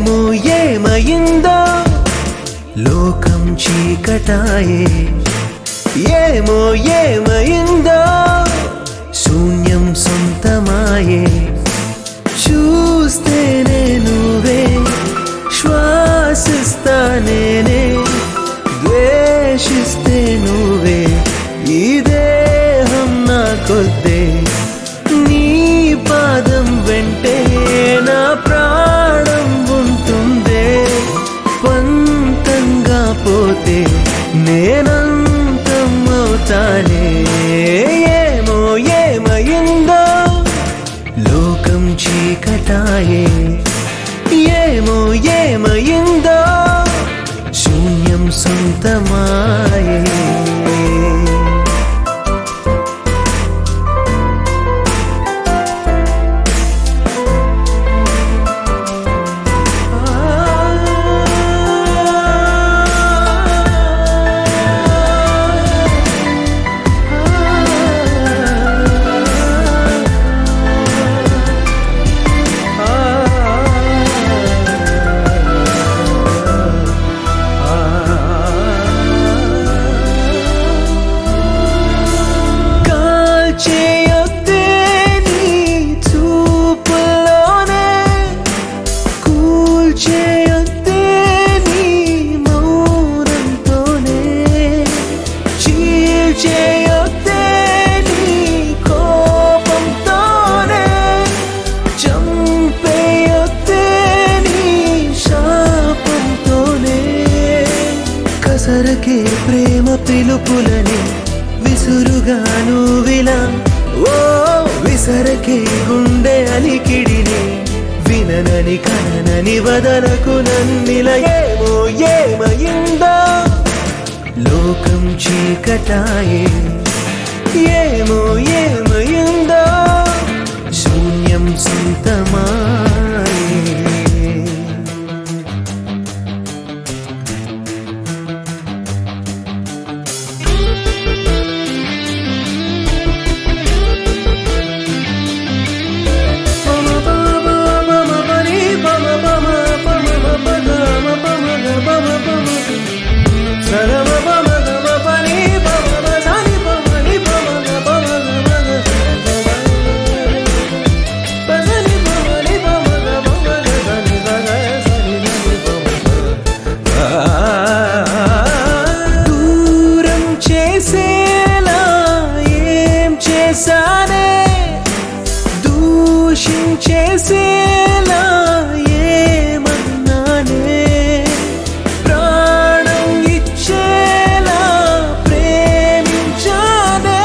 ఏమో ఏమయిందో లోకం చీకటాయే ఏమో ఏమయిందో శూన్యం సొంతమాయే చూస్తేనే నువ్వే శ్వాసిస్తా నేనే ద్వేషిస్తే నువ్వే ఈ దేహం నా కొద్దే నీ పాదం వెంటే నా ప్రాణం ఉంటుందే పంతంగా పోతే నేనంతం అవుతానే ఏమో ఏమయిందో లోకం చీకటాయే ఏమో ఏమయిందో శూన్యం సొంతమాయే కాల్చేయొద్దే నీ చూపులోనే కూల్చేయొద్దే నీ మౌనంతోనే చీల్చేయొద్దే నీ కోపంతోనే చంపేయొద్దే నీ శాపంతోనే కసరకే ప్రేమ పిలుపులని విసురుగా నువ్విలా ఓ విసరకే గుండె అలికిడిని విననని కననని వదలకు నన్నిల ఏమో ఏమయిందో లోకం చీకటాయే ఏమో ఏమయిందో శూన్యం సొంతమాయే దూరం చేసేలా ఏం చేశానే దూషించేసేలా ఏమన్నానే ప్రాణం ఇచ్చేలా ప్రేమించానే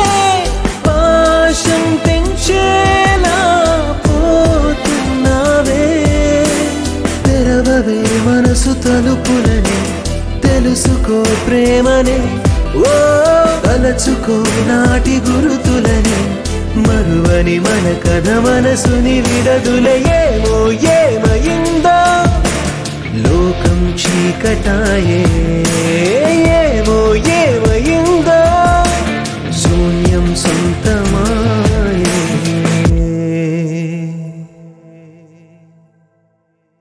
పాశం పెంచేలా పోతున్నావే తెరవవే మనసు తలుపులని తెలుసుకో ప్రేమనే ఓ తలచుకో నాటి గురుతులని మరువని మన కథ మనసుని విడదుల ఏమో ఏమయిందో లోకం చీకటాయే ఏమో ఏమో